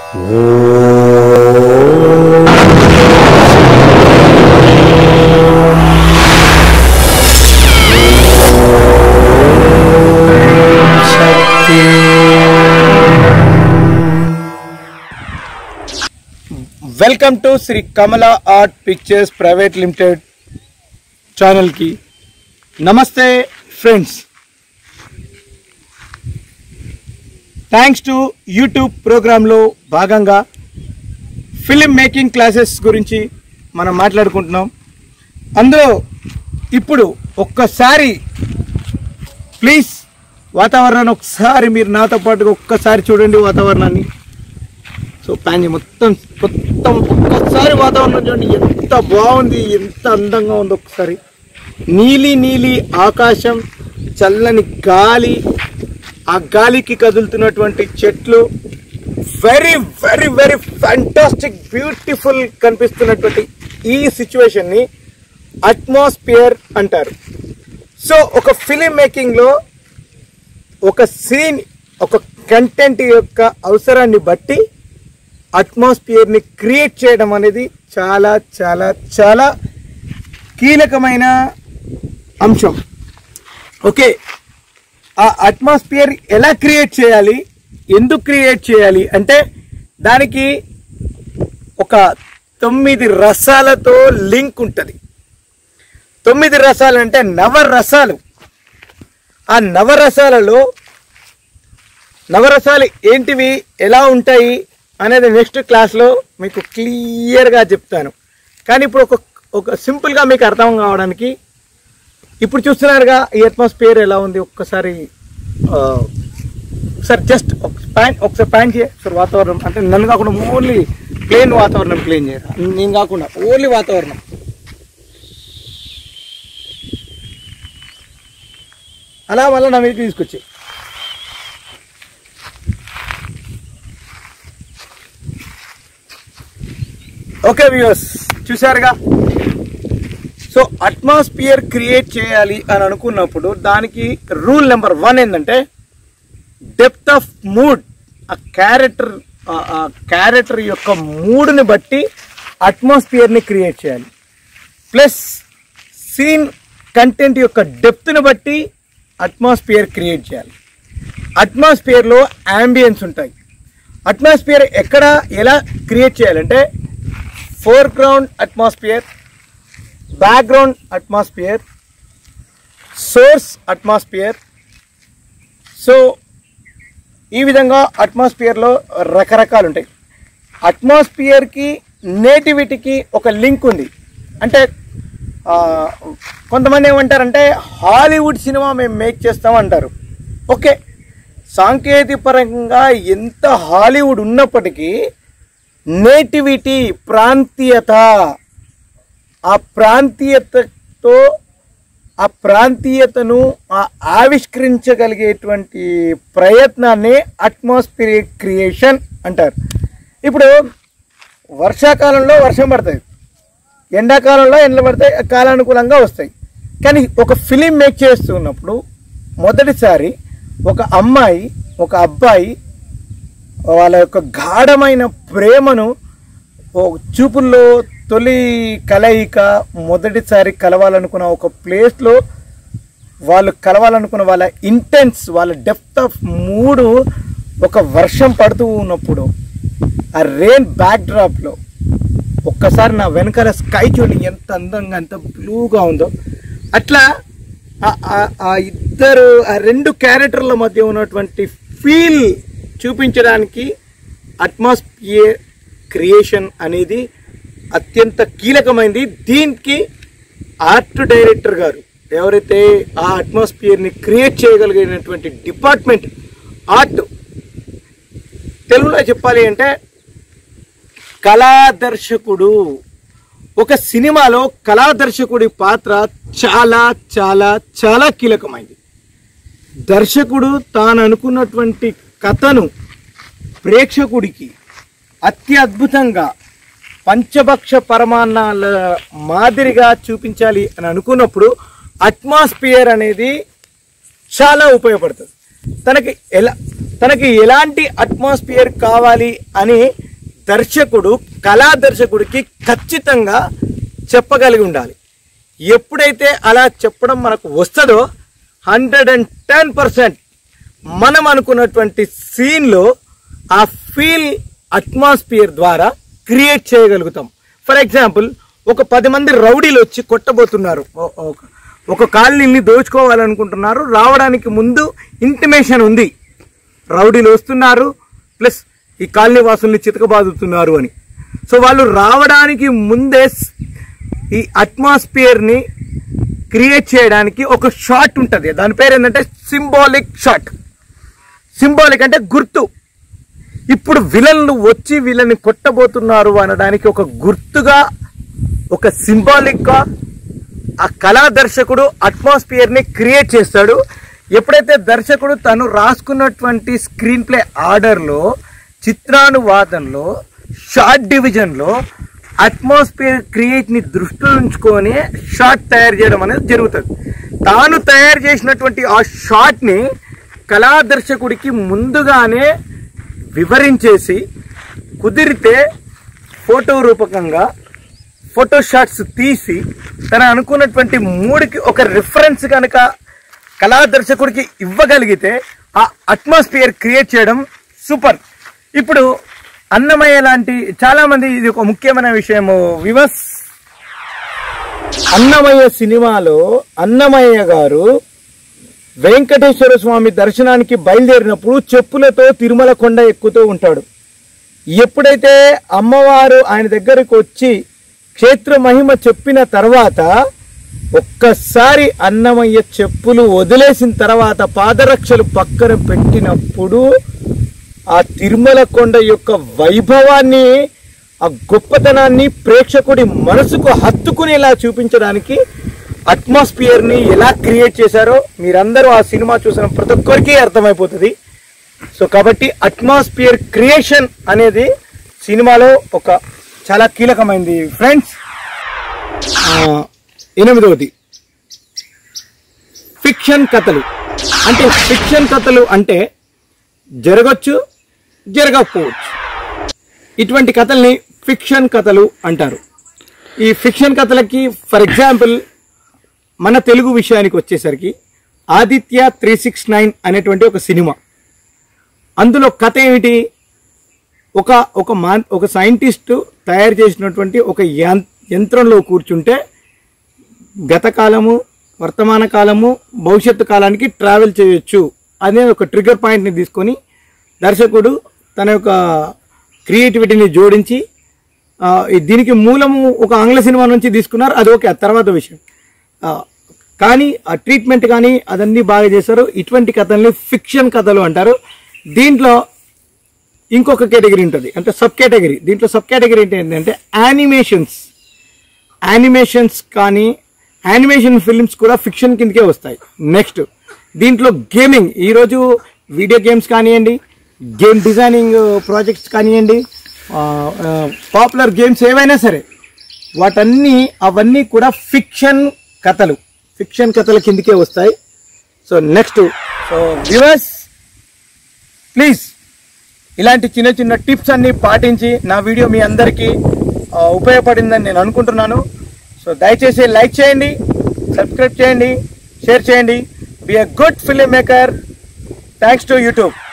welcome to Sri Kamala art pictures private limited ఛానల్కి నమస్తే friends thanks to YouTube ప్రోగ్రాంలో భాగంగా ఫిలిం మేకింగ్ క్లాసెస్ గురించి మనం మాట్లాడుకుంటున్నాం అందులో ఇప్పుడు ఒక్కసారి ప్లీజ్ వాతావరణాన్ని ఒకసారి మీరు నాతో పాటుగా ఒక్కసారి చూడండి వాతావరణాన్ని సో ప్యాన్ మొత్తం మొత్తం ఒక్కసారి వాతావరణం చూడండి ఎంత బాగుంది ఎంత అందంగా ఉంది ఒక్కసారి నీలి నీలి ఆకాశం చల్లని గాలి ఆ గాలికి కదులుతున్నటువంటి చెట్లు very very very fantastic beautiful కనిపిస్తున్నటువంటి ఈ సిచ్యువేషన్ని అట్మాస్ఫియర్ అంటారు సో ఒక ఫిలిం మేకింగ్లో ఒక సీన్ ఒక కంటెంట్ యొక్క అవసరాన్ని బట్టి అట్మాస్ఫియర్ని క్రియేట్ చేయడం అనేది చాలా చాలా చాలా కీలకమైన అంశం ఓకే ఆ అట్మాస్ఫియర్ ఎలా క్రియేట్ చేయాలి ఎందుకు క్రియేట్ చేయాలి అంటే దానికి ఒక తొమ్మిది రసాలతో లింక్ ఉంటుంది తొమ్మిది రసాలు అంటే నవరసాలు ఆ నవరసాలలో నవరసాలు ఏంటివి ఎలా ఉంటాయి అనేది నెక్స్ట్ క్లాస్లో మీకు క్లియర్గా చెప్తాను కానీ ఇప్పుడు ఒక ఒక సింపుల్గా మీకు అర్థం కావడానికి ఇప్పుడు చూస్తున్నారుగా ఈ అట్మాస్ఫియర్ ఎలా ఉంది ఒక్కసారి ఆ, ఒకసారి జస్ట్ ఒక ప్యాన్ ఒకసారి ప్యాన్ చేయ ఒకసారి వాతావరణం అంటే నన్ను కాకుండా ఓన్లీ ప్లేన్ వాతావరణం ప్లేన్ చేయరా నేను కాకుండా ఓన్లీ వాతావరణం అలా మళ్ళీ నా మీదకి తీసుకొచ్చి ఓకే వ్యూస్ చూసారుగా సో అట్మాస్ఫియర్ క్రియేట్ చేయాలి అని అనుకున్నప్పుడు దానికి రూల్ నెంబర్ వన్ ఏంటంటే డెప్త్ ఆఫ్ మూడ్ ఆ క్యారెక్టర్ ఆ క్యారెక్టర్ యొక్క మూడ్ని బట్టి అట్మాస్ఫియర్ని క్రియేట్ చేయాలి ప్లస్ సీన్ కంటెంట్ యొక్క డెప్త్ని బట్టి అట్మాస్ఫియర్ క్రియేట్ చేయాలి అట్మాస్ఫియర్లో యాంబియన్స్ ఉంటాయి అట్మాస్ఫియర్ ఎక్కడ ఎలా క్రియేట్ చేయాలంటే foreground atmosphere background atmosphere source atmosphere so ఈ విధంగా అట్మాస్ఫియర్లో రకరకాలు ఉంటాయి అట్మాస్ఫియర్కి నేటివిటీకి ఒక లింక్ ఉంది అంటే ఆ, కొంతమంది ఏమంటారంటే హాలీవుడ్ సినిమా మేము మేక్ చేస్తాం అంటారు ఓకే సాంకేతిక పరంగా ఎంత హాలీవుడ్ ఉన్నప్పటికీ నేటివిటీ ప్రాంతీయత ఆ ప్రాంతీయతతో ఆ ప్రాంతీయతను ఆ ఆవిష్కరించగలిగేటువంటి ప్రయత్నాన్ని అట్మాస్ఫియర్ క్రియేషన్ అంటారు ఇప్పుడు వర్షాకాలంలో వర్షం పడుతుంది ఎండాకాలంలో ఎండలు పడతాయి కాలానుకూలంగా వస్తాయి కానీ ఒక ఫిలిం మేక్ చేస్తున్నప్పుడు మొదటిసారి ఒక అమ్మాయి ఒక అబ్బాయి వాళ్ళ యొక్క గాఢమైన ప్రేమను ఓ చూపుల్లో తొలి కలయిక మొదటిసారి కలవాలనుకున్న ఒక ప్లేస్లో వాళ్ళు కలవాలనుకున్న వాళ్ళ ఇంటెన్స్ వాళ్ళ డెప్త్ ఆఫ్ మూడు ఒక వర్షం పడుతూ ఉన్నప్పుడు ఆ రెయిన్ బ్యాక్ డ్రాప్లో ఒక్కసారి నా వెనకాల స్కై చూడండి ఎంత అందంగా ఎంత బ్లూగా ఉందో అట్లా ఆ- ఆ- ఆ ఇద్దరు ఆ రెండు క్యారెక్టర్ల మధ్య ఉన్నటువంటి ఫీల్ చూపించడానికి అట్మాస్ఫియర్ క్రియేషన్ అనేది అత్యంత కీలకమైంది దీనికి ఆర్ట్ డైరెక్టర్ గారు ఎవరైతే ఆ అట్మాస్ఫియర్ని క్రియేట్ చేయగలిగినటువంటి డిపార్ట్మెంట్ ఆర్ట్ తెలుగులో చెప్పాలి అంటే కళాదర్శకుడు ఒక సినిమాలో కళాదర్శకుడి పాత్ర చాలా చాలా చాలా కీలకమైంది దర్శకుడు తాను అనుకున్నటువంటి కథను ప్రేక్షకుడికి అత్యద్భుతంగా పంచభక్ష పరమాన్నాల మాదిరిగా చూపించాలి అని అనుకున్నప్పుడు అట్మాస్ఫియర్ అనేది చాలా ఉపయోగపడుతుంది తనకి ఎలా తనకి ఎలాంటి అట్మాస్ఫియర్ కావాలి అని దర్శకుడు కళా దర్శకుడికి ఖచ్చితంగా చెప్పగలిగి ఉండాలి ఎప్పుడైతే అలా చెప్పడం మనకు వస్తుందో హండ్రెడ్ అండ్ టెన్ పర్సెంట్ మనం అనుకున్నటువంటి సీన్లో ఆ ఫీల్ అట్మాస్ఫియర్ ద్వారా క్రియేట్ చేయగలుగుతాం ఫర్ ఎగ్జాంపుల్ ఒక పది మంది రౌడీలు వచ్చి కొట్టబోతున్నారు ఓ- ఒక- ఒక కాలనీని దోచుకోవాలనుకుంటున్నారు రావడానికి ముందు ఇంటిమేషన్ ఉంది రౌడీలు వస్తున్నారు ప్లస్ ఈ కాలనీ వాసుల్ని చితకబాదుతున్నారు అని సో వాళ్ళు రావడానికి ముందే స్- ఈ అట్మాస్ఫియర్ని క్రియేట్ చేయడానికి ఒక షాట్ ఉంటుంది దాని పేరు ఏంటంటే సింబాలిక్ షాట్ సింబాలిక్ అంటే గుర్తు ఇప్పుడు విలన్లు వచ్చి వీళ్ళని కొట్టబోతున్నారు అనడానికి ఒక గుర్తుగా ఒక సింబాలిక్గా ఆ కళా దర్శకుడు అట్మాస్ఫియర్ ని క్రియేట్ చేస్తాడు ఎప్పుడైతే దర్శకుడు తను రాసుకున్నటువంటి స్క్రీన్ ప్లే ఆర్డర్లో చిత్రానువాదంలో షార్ట్ డివిజన్లో అట్మాస్ఫియర్ క్రియేట్ ని దృష్టిలో ఉంచుకొని షార్ట్ తయారు చేయడం అనేది జరుగుతుంది తాను తయారు చేసినటువంటి ఆ షాట్ ని కళా దర్శకుడికి ముందుగానే వివరించేసి కుదిరితే ఫోటో రూపకంగా ఫోటో షాట్స్ తీసి తన అనుకున్నటువంటి మూడుకి ఒక రిఫరెన్స్ కనుక కళా దర్శకుడికి ఇవ్వగలిగితే ఆ అట్మాస్ఫియర్ క్రియేట్ చేయడం సూపర్ ఇప్పుడు అన్నమయ్య లాంటి చాలా మంది ఇది ఒక ముఖ్యమైన విషయము వివస్ అన్నమయ్య సినిమాలో అన్నమయ్య గారు వెంకటేశ్వర స్వామి దర్శనానికి బయలుదేరినప్పుడు చెప్పులతో తిరుమల కొండ ఎక్కుతూ ఉంటాడు ఎప్పుడైతే అమ్మవారు ఆయన దగ్గరికి వచ్చి క్షేత్ర మహిమ చెప్పిన తర్వాత ఒక్కసారి అన్నమయ్య చెప్పులు వదిలేసిన తర్వాత పాదరక్షలు పక్కన పెట్టినప్పుడు ఆ తిరుమల కొండ యొక్క వైభవాన్ని ఆ గొప్పతనాన్ని ప్రేక్షకుడి మనసుకు హత్తుకునేలా చూపించడానికి అట్మాస్ఫియర్ ని ఎలా క్రియేట్ చేశారో మీరందరూ ఆ సినిమా చూసిన ప్రతి ఒక్కరికి అర్థమైపోతుంది సో కాబట్టి అట్మాస్ఫియర్ క్రియేషన్ అనేది సినిమాలో ఒక చాలా కీలకమైనది ఫ్రెండ్స్ ఎనిమిదవది ఫిక్షన్ కథలు అంటే ఫిక్షన్ కథలు అంటే జరగచ్చు జరగకపోవచ్చు ఇటువంటి కథల్ని ఫిక్షన్ కథలు అంటారు ఈ ఫిక్షన్ కథలకి ఫర్ ఎగ్జాంపుల్ మన తెలుగు విషయానికి వచ్చేసరికి ఆదిత్య త్రీ సిక్స్ నైన్ అనేటువంటి ఒక సినిమా అందులో కథ ఏమిటి ఒక ఒక మా ఒక సైంటిస్ట్ తయారు చేసినటువంటి ఒక యం- యంత్రంలో కూర్చుంటే గత కాలము వర్తమాన కాలము భవిష్యత్తు కాలానికి ట్రావెల్ చేయొచ్చు అనే ఒక ట్రిగర్ పాయింట్ని తీసుకొని దర్శకుడు తన యొక్క క్రియేటివిటీని జోడించి ఆ, ఈ దీనికి మూలము ఒక ఆంగ్ల సినిమా నుంచి తీసుకున్నారు అది ఓకే అది తర్వాత విషయం ఆ, కానీ ఆ ట్రీట్మెంట్ కానీ అదన్నీ బాగా చేశారు ఇటువంటి కథల్ని ఫిక్షన్ కథలు అంటారు దీంట్లో ఇంకొక కేటగిరీ ఉంటుంది అంటే సబ్ కేటగిరీ దీంట్లో సబ్ కేటగిరీ ఏంటంటే యానిమేషన్స్ యానిమేషన్స్ కానీ యానిమేషన్ ఫిల్మ్స్ కూడా ఫిక్షన్ కిందకే వస్తాయి నెక్స్ట్ దీంట్లో గేమింగ్ ఈరోజు వీడియో గేమ్స్ కానివ్వండి గేమ్ డిజైనింగ్ ప్రాజెక్ట్స్ కానివ్వండి పాపులర్ గేమ్స్ ఏవైనా సరే వాటన్నీ అవన్నీ కూడా ఫిక్షన్ కథలు ఫిక్షన్ కథల కిందకే వస్తాయి so next so viewers please ఇలాంటి చిన్న చిన్న టిప్స్ అన్ని పాటించి నా వీడియో మీ అందరికీ ఆ, ఉపయోగపడిందని నేను అనుకుంటున్నాను సో దయచేసి లైక్ చేయండి సబ్స్క్రైబ్ చేయండి షేర్ చేయండి be a good film maker thanks to YouTube